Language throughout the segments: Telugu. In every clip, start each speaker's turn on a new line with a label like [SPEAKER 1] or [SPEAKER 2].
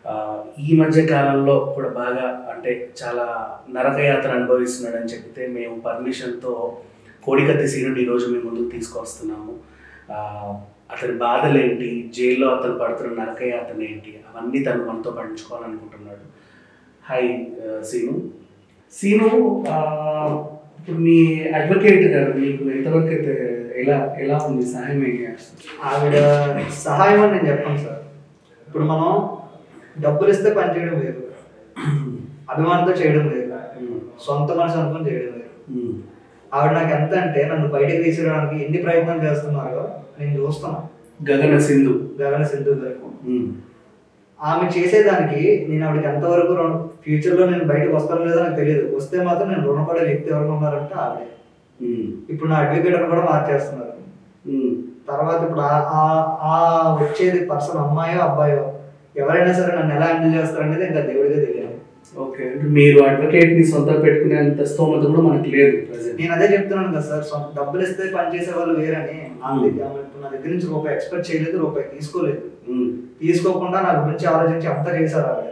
[SPEAKER 1] ఆ, ఈ మధ్య కాలంలో కూడా బాగా అంటే చాలా నరకయాత్ర అనుభవిస్తున్నాడని చెప్తే మేము పర్మిషన్తో కోడికత్తి సీనుని ఈరోజు మేము ముందుకు తీసుకొస్తున్నాము ఆ, అతని బాధలు ఏంటి జైల్లో అతను పడుతున్న నరకయాతన ఏంటి అవన్నీ తను మనతో పంచుకోవాలనుకుంటున్నాడు హాయ్ ఆ, సీను సీను ఆ, ఇప్పుడు మీ అడ్వకేట్ గారు మీకు ఎంతవరకు అయితే ఎలా ఎలా ఉంది సహాయం ఏం చేస్తారు
[SPEAKER 2] ఆవిడ సహాయం అని నేను చెప్పాను సార్ ఇప్పుడు మనం డబ్బులు ఇస్తే పని చేయడం వేరు అభిమానంతో చేయడం వేరు సొంత మనసు అనుకుని చేయడం వేరు
[SPEAKER 1] ఉమ్,
[SPEAKER 2] ఆవిడ నాకు ఎంత అంటే నన్ను బయటకు తీసుకురావడానికి ఎన్ని ప్రయత్నాలు చేస్తున్నారో నేను చూస్తున్నా
[SPEAKER 1] గగన సింధు
[SPEAKER 2] గగన సింధు గారు
[SPEAKER 1] ఉమ్,
[SPEAKER 2] ఆమె చేసేదానికి నేను ఆవిడకి ఎంతవరకు రుణ ఫ్యూచర్లో నేను బయటకు వస్తానో లేదో నాకు తెలియదు వస్తే మాత్రం నేను రుణపడే వ్యక్తి ఎవరు ఉన్నారంటే ఆవిడే
[SPEAKER 1] ఉమ్,
[SPEAKER 2] ఇప్పుడు నా అడ్వకేట్ కూడా మార్చేస్తున్నారు
[SPEAKER 1] ఉమ్,
[SPEAKER 2] తర్వాత ఇప్పుడు ఆ- ఆ- ఆ వచ్చేది పర్సన్ అమ్మాయో అబ్బాయో ఎవరైనా సరే నన్ను ఎలా హ్యాండిల్ చేస్తారనేది ఇంకా దేవుడిగా తెలియదు
[SPEAKER 1] ఓకే అంటే మీరు అడ్వకేట్ ని సొంత పెట్టుకునేంత స్తోమత కూడా మనకు లేదు ప్రజెంట్
[SPEAKER 2] నేను అదే చెప్తున్నాను కదా సార్ సొంత డబ్బులు ఇస్తే పని చేసే వాళ్ళు వేరని నా
[SPEAKER 1] Hmm.
[SPEAKER 2] దగ్గర ఆమె ఇప్పుడు నా దగ్గర నుంచి రూపాయి ఎక్స్పెక్ట్ చేయలేదు రూపాయి తీసుకోలేదు తీసుకోకుండా నా గురించి ఆలోచించి అంతా చేశారు ఆవిడ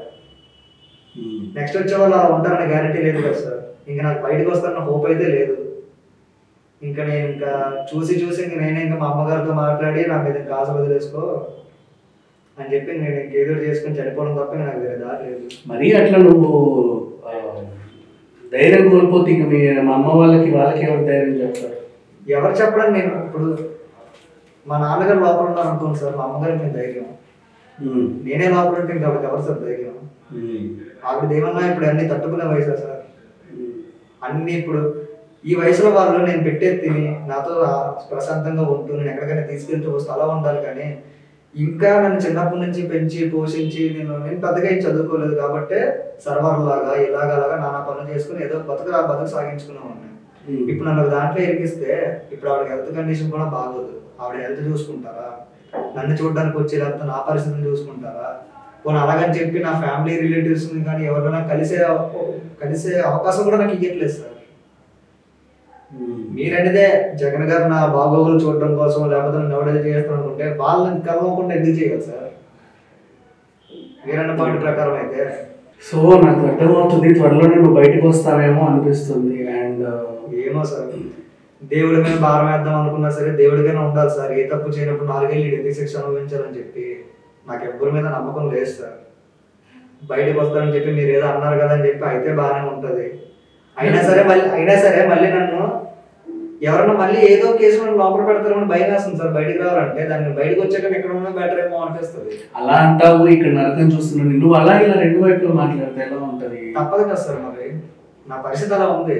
[SPEAKER 2] నెక్స్ట్ వచ్చే వాళ్ళు అలా ఉంటారనే గ్యారంటీ లేదు కదా సార్ ఇంకా నాకు బయటకు వస్తారన్న హోప్ అయితే లేదు ఇంకా నేను ఇంకా చూసి చూసి ఇంక నేనే ఇంకా మా అమ్మగారితో మాట్లాడి నా మీద ఇంకా ఆశ వదిలేసుకో అని చెప్పి నేను ఇంకేదో ఒకటి చేసుకొని చనిపోవడం తప్ప ఇంకా నాకు వేరే దారి లేదు
[SPEAKER 1] మరి అట్లా నువ్వు ఆ, ధైర్యం కోల్పోతే ఇంక మీ మా అమ్మ వాళ్ళకి వాళ్ళకి ఎవరు ధైర్యం చెప్తారు
[SPEAKER 2] ఎవరు చెప్పడం నేను ఇప్పుడు మా నాన్నగారు లోపల ఉన్నారు అనుకోండి సార్ మా అమ్మగారికి నేను ధైర్యం
[SPEAKER 1] ఉమ్,
[SPEAKER 2] నేనే లోపల ఉంటే ఇంకా ఆవిడకి ఎవరు సార్ ధైర్యం
[SPEAKER 1] ఉమ్,
[SPEAKER 2] ఆవిడ ఏమన్నా ఇప్పుడు అన్ని తట్టుకునే వయసా సార్
[SPEAKER 1] ఉమ్,
[SPEAKER 2] అన్ని ఇప్పుడు ఈ వయసులో వాళ్ళు నేను పెట్టే తిని నాతో ఆ ప్రశాంతంగా ఉంటూ నేను ఎక్కడికైనా తీసుకెళ్తూ వస్తూ అలా ఉండాలి కానీ ఇంకా నన్ను చిన్నప్పటి నుంచి పెంచి పోషించి నేను నేను పెద్దగా ఏం చదువుకోలేదు కాబట్టి సర్వర్ లాగా ఇలాగ అలాగా నానా పనులు చేసుకుని ఏదో బతుకు ఆ బతుకు సాగించుకున్నాం
[SPEAKER 1] ఉమ్.
[SPEAKER 2] ఇప్పుడు నన్ను ఒక దాంట్లో ఇరికిస్తే ఇప్పుడు ఆవిడ హెల్త్ కండిషన్ కూడా బాగోదు ఆవిడ హెల్త్ చూసుకుంటారా నన్ను చూడడానికి వచ్చి లేకపోతే నా పరిస్థితిని చూసుకుంటారా పోనీ అలాగని చెప్పి నా ఫ్యామిలీ రిలేటివ్స్ కానీ ఎవరైనా కలిసే కలిసే అవకాశం కూడా నాకు ఇవ్వట్లేదు సార్
[SPEAKER 1] ఉమ్.
[SPEAKER 2] మీరనేదే జగన్ గారు నా బాగోగులు చూడడం కోసం లేకపోతే నన్ను ఎవడైతే చేస్తాను అనుకుంటే వాళ్ళని కలవకుండా ఎందుకు చేయాలి సార్ మీరన్న పాయింట్ ప్రకారం అయితే
[SPEAKER 1] సో నాకు అర్థమవుతుంది త్వరలోనే నువ్వు బయటకు వస్తావేమో అనిపిస్తుంది అండ్
[SPEAKER 2] ఏమో సార్ దేవుడి మీద భారం వేద్దాం అనుకున్నా సరే దేవుడిగానే ఉండాలి సార్ ఏ తప్పు చేయనప్పుడు నాలుగేళ్ళు ఎందుకు శిక్ష అనుభవించాలని చెప్పి నాకు ఎవ్వరి మీద నమ్మకం లేదు సార్ బయటకు వస్తానని చెప్పి మీరు ఏదో అన్నారు కదా అని చెప్పి అయితే బాగానే ఉంటది అయినా సరే మళ్ళీ అయినా సరే మళ్ళీ నన్ను ఎవరన్నా మళ్ళీ ఏదో కేసు నన్ను లోపల పెడతారని భయం వేస్తుంది సార్ బయటకు రావాలంటే దాన్ని బయటకు వచ్చాక ఎక్కడ ఉన్నా బెటర్ ఏమో అనిపిస్తుంది
[SPEAKER 1] అలా అంటావు ఇక్కడ నరకం చూస్తున్నాను నువ్వు అలా ఇలా రెండు వైపులు మాట్లాడితే ఎలా ఉంటది
[SPEAKER 2] తప్పదు కదా సార్ మరి నా పరిస్థితి అలా ఉంది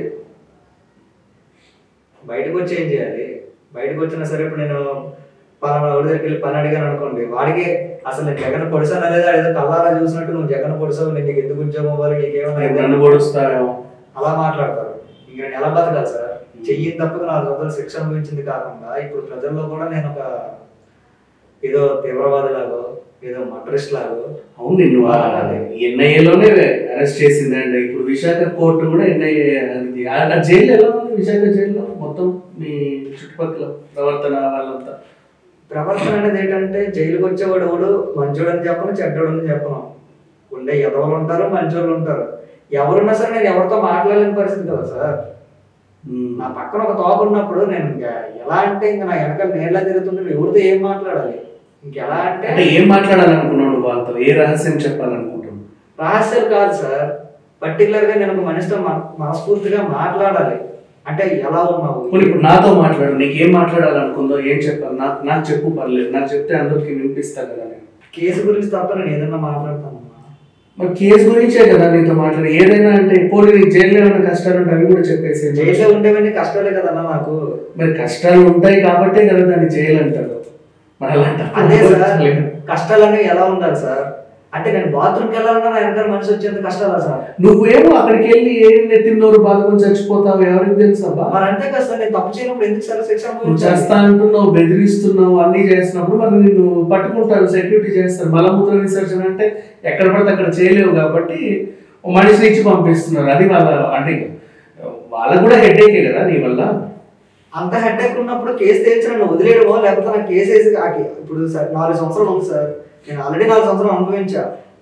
[SPEAKER 2] బయటకు వచ్చి ఏం చేయాలి బయటకు వచ్చినా సరే ఇప్పుడు నేను పలానా వాడి దగ్గరికి వెళ్ళి పని అడిగాను అనుకోండి వాడికి అసలు నేను జగన్ పొడిసాను లేదా ఏదో కల్లారా చూసినట్టు నువ్వు జగన్ పొడిసావు నేను నీకు ఎందుకు ఉద్యోగం ఇవ్వాలి నీకేమన్నా
[SPEAKER 1] రేపు
[SPEAKER 2] ఇవ్వాలి?
[SPEAKER 1] నన్ను పొడుస్తావేమో
[SPEAKER 2] అలా మాట్లాడతారు ఇంక నేను ఎలా బతకాలి సార్ చెయ్యిన తప్పకు నాలుగు వందలు శిక్ష అనుభవించింది కాకుండా ఇప్పుడు ప్రజల్లో కూడా నేను ఒక ఏదో తీవ్రవాదిలాగో ఏదో మటరిస్ట్ లాగో
[SPEAKER 1] అవును నిన్ను ఎన్ఐఏలోనే అరెస్ట్ చేసింది అండి ఇప్పుడు విశాఖ కోర్టు కూడా ఎన్ఐఏ అది ఆ ఆ జైలు ఎలా ఉంది విశాఖ జైల్లో మొత్తం మీ చుట్టుపక్కల ప్రవర్తన వాళ్ళంతా
[SPEAKER 2] ప్రవర్తన అనేది ఏంటంటే జైలుకి వచ్చేవాడు ఎవడు మంచోడు అని చెప్పను చెడ్డోడు అని చెప్పను ఉండే ఎదవలు ఉంటారు మంచోళ్ళు ఉంటారు ఎవరున్నా సరే నేను ఎవరితో మాట్లాడలేని పరిస్థితి కదా సార్
[SPEAKER 1] ఉమ్.
[SPEAKER 2] నా పక్కన ఒక తోక ఉన్నప్పుడు నేను ఇంకా ఎలా అంటే ఇంకా నా వెనకాల నేర్లా తిరుగుతుంటే ఎవరితో ఏం మాట్లాడాలి ఇంకెలా అంటే
[SPEAKER 1] అంటే ఏం మాట్లాడాలనుకున్నావు నువ్వు వాళ్ళతో ఏ రహస్యం చెప్పాలనుకుంటున్నావు
[SPEAKER 2] రహస్యాలు కాదు సార్ పర్టికులర్ గా నేను ఒక మనిషితో మన- మనస్ఫూర్తిగా మాట్లాడాలి అంటే ఎలా ఉన్నావు
[SPEAKER 1] పోనీ ఇప్పుడు నాతో మాట్లాడు నీకు ఏం మాట్లాడాలనుకుందో ఏం చెప్పాలి నాకు నాకు చెప్పు పర్లేదు నాకు చెప్తే అందరికి వినిపిస్తా కదా నేను
[SPEAKER 2] కేసు గురించి తప్ప నేను ఏదన్నా మాట్లాడతాను
[SPEAKER 1] మరి కేసు గురించే కదా నీతో మాట్లాడి ఏదైనా అంటే పోనీ నీకు జైల్లో ఏమైనా కష్టాలు ఉంటే అవి కూడా చెప్పేసి
[SPEAKER 2] జైల్లో ఉండేవన్నీ కష్టాలే కదన్నా నాకు
[SPEAKER 1] మరి కష్టాలు ఉంటాయి కాబట్టే కదా దాన్ని జైలు అంటారు మరి
[SPEAKER 2] అదే సార్
[SPEAKER 1] అలాంటి
[SPEAKER 2] కష్టాలన్నీ ఎలా ఉండాలి సార్ అంటే నేను బాత్రూమ్కి వెళ్ళాలన్నా నా వెనకాల మనిషి వచ్చేంత కష్టాలా సార్
[SPEAKER 1] నువ్వేమో అక్కడికి వెళ్ళి ఏం నెత్తిన్నోరు బాధకొని చచ్చిపోతావు ఎవరికి తెలుసు అబ్బా
[SPEAKER 2] మరి అంతే కదా సార్ నేను తప్పు చేయనప్పుడు ఎందుకు సార్ శిక్ష
[SPEAKER 1] నువ్వు
[SPEAKER 2] అనుభవించాలి?
[SPEAKER 1] చేస్తా అంటున్నావు బెదిరిస్తున్నావు అన్ని చేస్తున్నప్పుడు మరి నిన్ను పట్టుకుంటారు సెక్యూరిటీ చేస్తారు మలమూత్ర విసర్జన అంటే ఎక్కడ పడితే అక్కడ చేయలేవు కాబట్టి ఓ మనిషిని ఇచ్చి పంపిస్తున్నారు అది వాళ్ళ అంటే వాళ్ళకు కూడా హెడేకే కదా నీ వల్ల
[SPEAKER 2] అంత హెడ్ఏక్ ఉన్నప్పుడు కేసు తేల్చి నన్ను వదిలేయడమో లేకపోతే నాకు కేసు వేసి ఆ కే- ఇప్పుడు సార్ నాలుగు సంవత్సరాలు ఉంది సార్ నేను ఆల్రెడీ నాలుగు సంవత్సరాలు అనుభవించా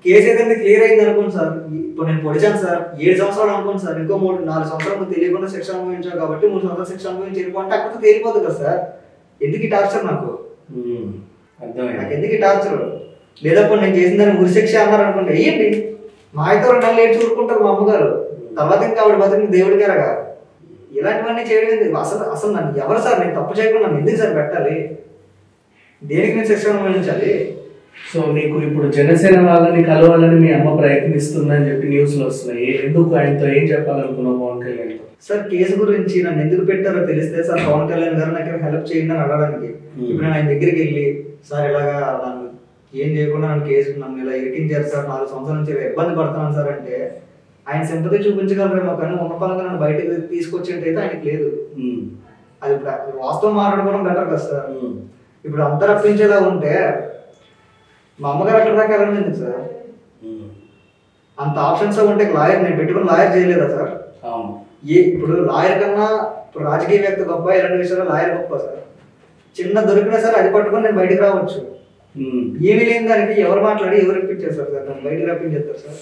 [SPEAKER 2] కేసు ఏదైతే క్లియర్ అయింది అనుకోండి సార్ ఇప్పుడు నేను పొడిచాను సార్ ఏడు సంవత్సరాలు అనుకోండి సార్ ఇంకో మూడు నాలుగు సంవత్సరాలు నువ్వు తెలియకుండా శిక్ష అనుభవించావు కాబట్టి మూడు సంవత్సరాలు శిక్ష అనుభవించి వెళ్ళిపోతే అక్కడ తేలిపోతుంది కదా సార్ ఎందుకు ఈ టార్చర్ నాకు
[SPEAKER 1] ఉమ్, అర్థమైంది
[SPEAKER 2] నాకు ఎందుకు ఈ టార్చర్ లేదా ఇప్పుడు నేను చేసిన దాన్ని ఉరి శిక్ష అన్నారు అనుకోండి వేయండి మా అయితే రెండు నెలలు ఏడు చూరుకుంటారు మా అమ్మగారు తర్వాత ఇంకా ఆవిడ బతుకు దేవుడి గారగా ఇలాంటివన్నీ చేయడం ఎందుకు? అసలు అసలు నన్ను ఎవరు సార్ నేను తప్పు చేయకుండా నన్ను ఎందుకు సార్ పెట్టాలి దేనికి నేను శిక్ష అనుభవించాలి
[SPEAKER 1] సో నీకు ఇప్పుడు జనసేన వాళ్ళని కలవాలని మీ అమ్మ ప్రయత్నిస్తుందని చెప్పి న్యూస్లో వస్తున్నాయి ఎందుకు ఆయనతో ఏం చెప్పాలనుకున్నావు పవన్ కళ్యాణ్తో
[SPEAKER 2] సార్ కేసు గురించి నన్ను ఎందుకు పెట్టారో తెలిస్తే సార్ పవన్ కళ్యాణ్ గారు నాకు హెల్ప్ చేయండి అని అడగడానికి ఇప్పుడు నేను ఆయన దగ్గరికి వెళ్ళి సార్ ఇలాగా నన్ను ఏం చేయకుండా నన్ను కేసు నన్ను ఇలా ఇరికించారు సార్ నాలుగు సంవత్సరాల నుంచి ఇలా ఇబ్బంది పడుతున్నాను సార్ అంటే ఆయన సింపతి చూపించగలరేమో కానీ ఉన్న పరంగా నన్ను బయటకు తీసుకొచ్చేటైతే ఆయనకి లేదు
[SPEAKER 1] ఉమ్,
[SPEAKER 2] అది ఇప్పుడు అది వాస్తవం మాట్లాడుకోవడం బెటర్ కదా సార్
[SPEAKER 1] ఉమ్,
[SPEAKER 2] ఇప్పుడు అంతా రప్పించేలా ఉంటే మా అమ్మగారు అక్కడ దాకా వెళ్ళలేదు సార్
[SPEAKER 1] ఉమ్,
[SPEAKER 2] అంత ఆప్షన్స్ ఉంటే లాయర్ నేను పెట్టుకుని లాయర్ చేయలేదా సార్
[SPEAKER 1] అవును
[SPEAKER 2] ఏ ఇప్పుడు లాయర్ కన్నా ఇప్పుడు రాజకీయ వ్యక్తి గొప్ప ఇలాంటి విషయాల్లో లాయర్ గొప్ప సార్ చిన్న దొరికినా సరే అది పట్టుకొని నేను బయటికి రావచ్చు
[SPEAKER 1] ఉమ్.
[SPEAKER 2] ఏమీ లేని దానికి ఎవరు మాట్లాడి ఎవరు రప్పించేస్తారు సార్ నన్ను బయటికి రప్పించేస్తారు సార్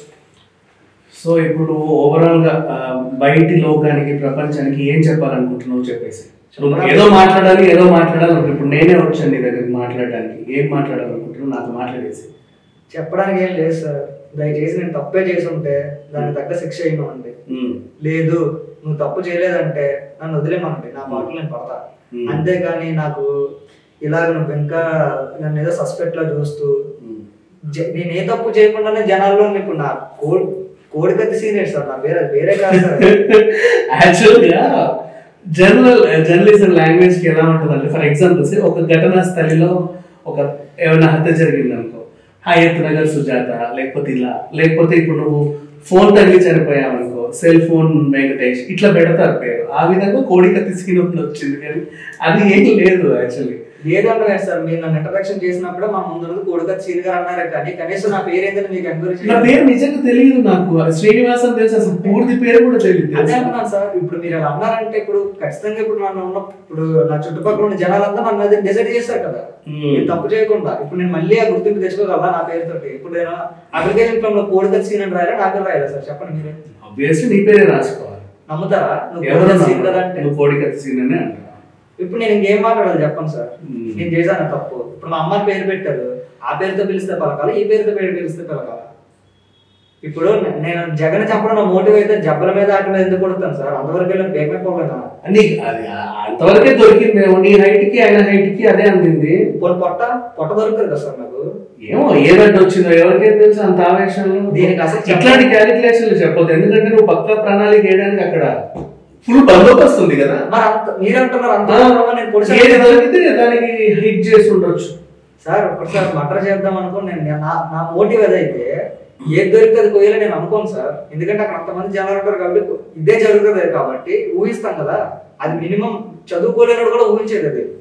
[SPEAKER 1] సో ఇప్పుడు ఓవరాల్ గా ఆ, బయటి లోకానికి ప్రపంచానికి ఏం చెప్పాలనుకుంటున్నావు చెప్పేసి నువ్వు ఏదో మాట్లాడాలి ఏదో మాట్లాడాలి అనుకో. ఇప్పుడు నేనే వచ్చాను నీ దగ్గరికి మాట్లాడడానికి ఏం మాట్లాడాలనుకుంటున్నావు నాకు మాట్లాడేసి
[SPEAKER 2] చెప్పడానికి ఏం లేదు సార్ దయచేసి నేను తప్పే చేసి ఉంటే దానికి తగ్గ శిక్ష ఇవ్వమండి
[SPEAKER 1] ఉమ్,
[SPEAKER 2] లేదు నువ్వు తప్పు చేయలేదంటే నన్ను వదిలేమనండి నా పాటలు నేను పడతా
[SPEAKER 1] Hmm.
[SPEAKER 2] అంతేగాని నాకు ఇలాగ నువ్వు ఇంకా నన్ను ఏదో సస్పెక్ట్ లా చూస్తూ
[SPEAKER 1] ఉమ్.
[SPEAKER 2] జ- నేను ఏ తప్పు చేయకుండానే జనాల్లో ఇప్పుడు నా కోడి కోడికత్తి సీనియర్ సార్ నా వేరే వేరే కాదు సార్
[SPEAKER 1] యాక్చువల్గా జనరల్ జర్నలిజం లాంగ్వేజ్ కి ఎలా ఉంటుంది అంటే ఫర్ ఎగ్జాంపుల్స్ ఒక ఘటనా స్థలిలో ఒక ఏమైనా హత్య జరిగింది అనుకో హయత్ నగర్ సుజాత లేకపోతే ఇలా లేకపోతే ఇప్పుడు నువ్వు ఫోన్ తగిలి చనిపోయావు అనుకో సెల్ ఫోన్ వెంకటేష్ ఇట్లా పెడతారు పేరు ఆ విధంగా కోడికత్తి సీన్ ఒకటి వచ్చింది కానీ అది ఏం లేదు యాక్చువల్లీ
[SPEAKER 2] లేదంటే సార్ మీరు నన్ను ఇంట్రడక్షన్ చేసినప్పుడు మా ముందు ఉన్నది కోడికత్తి సీన్ గారు అన్నారు కానీ కనీసం నా పేరు ఏంటని మీకు ఎంక్వైరీ
[SPEAKER 1] నా పేరు నిజంగా తెలియదు నాకు శ్రీనివాసన్ తెలుసు అసలు పూర్తి పేరు కూడా తెలియదు
[SPEAKER 2] అదే
[SPEAKER 1] తెలుసా?
[SPEAKER 2] అంటున్నాను సార్ ఇప్పుడు మీరు అలా అన్నారంటే ఇప్పుడు ఖచ్చితంగా ఇప్పుడు నన్ను ఉన్న ఇప్పుడు నా చుట్టుపక్కల ఉన్న జనాలంతా నన్ను అది డిసైడ్ చేస్తారు కదా
[SPEAKER 1] Hmm.
[SPEAKER 2] నేను తప్పు చేయకుండా ఇప్పుడు నేను మళ్ళీ ఆ గుర్తింపు తెచ్చుకోగలరా నా పేరుతోటి ఇప్పుడు నేను అప్లికేషన్ ఫామ్ లో కోడికత్తి సీన్ అని రాయాలా నా పేరు రాయాలా సార్ చెప్పండి మీరే
[SPEAKER 1] ఆబ్వియస్లీ నీ పేరే రాసుకోవాలి
[SPEAKER 2] నమ్ముతారా నువ్వు
[SPEAKER 1] ఎవరు
[SPEAKER 2] కోడికత్తి సీన్ కదా అంటే
[SPEAKER 1] నువ్వు కోడికత్తి సీన్ అనే అంటారు
[SPEAKER 2] ఇప్పుడు నేను ఇంకేం మాట్లాడాలి చెప్పండి సార్
[SPEAKER 1] Hmm.
[SPEAKER 2] నేను చేశాను తప్పు ఇప్పుడు మా అమ్మాయి పేరు పెట్టారు ఆ పేరుతో పిలిస్తే పలకాలి ఈ పేరుతో పేరు పిలిస్తే పలకాలి ఇప్పుడు నే- నేను జగన్ చెప్పడం నా మోటివ్ అయితే జబ్బల మీద ఆటి మీద ఎందుకు కొడుతాను సార్ అంతవరకు వెళ్ళి పేమెంట్ పోగలనా
[SPEAKER 1] నీకు అది అంతవరకే దొరికిందేమో నీ హైట్ కి ఆయన హైట్ కి అదే అందింది
[SPEAKER 2] ఇప్పుడు పొట్ట పొట్ట దొరుకుతుంది కదా సార్ నాకు
[SPEAKER 1] ఏమో ఏ గడ్డ వచ్చిందో ఎవరికేం తెలుసు అంత ఆవేశంలో
[SPEAKER 2] దీనికి అసలు చెప్ప-
[SPEAKER 1] ఇట్లాంటి క్యాలిక్యులేషన్లు చెప్పొద్దు ఎందుకంటే నువ్వు పక్క ప్రణాళిక వేయడానికి అక్కడ ఫుల్ బందోబస్తు ఉంది కదా
[SPEAKER 2] మరి అంత మీరే అంటున్నారు అంత
[SPEAKER 1] ఆ,
[SPEAKER 2] దూరం నేను పొడిచాను
[SPEAKER 1] ఏది దొరికితే దానికి హిట్ చేసి ఉండొచ్చు
[SPEAKER 2] సార్ ఒకసారి మటర్ చేద్దాం అనుకుని నేను నా నా మోటివ్ ఏదైతే ఏది దొరికితే అది కొయ్యాలని నేను అనుకోను సార్ ఎందుకంటే అక్కడ అంతమంది జనాలు ఉంటారు కాబట్టి ఇదే జరుగుతుంది కాబట్టి ఊహిస్తాం కదా అది మినిమం చదువుకోలేనోడు కూడా ఊహించేది అది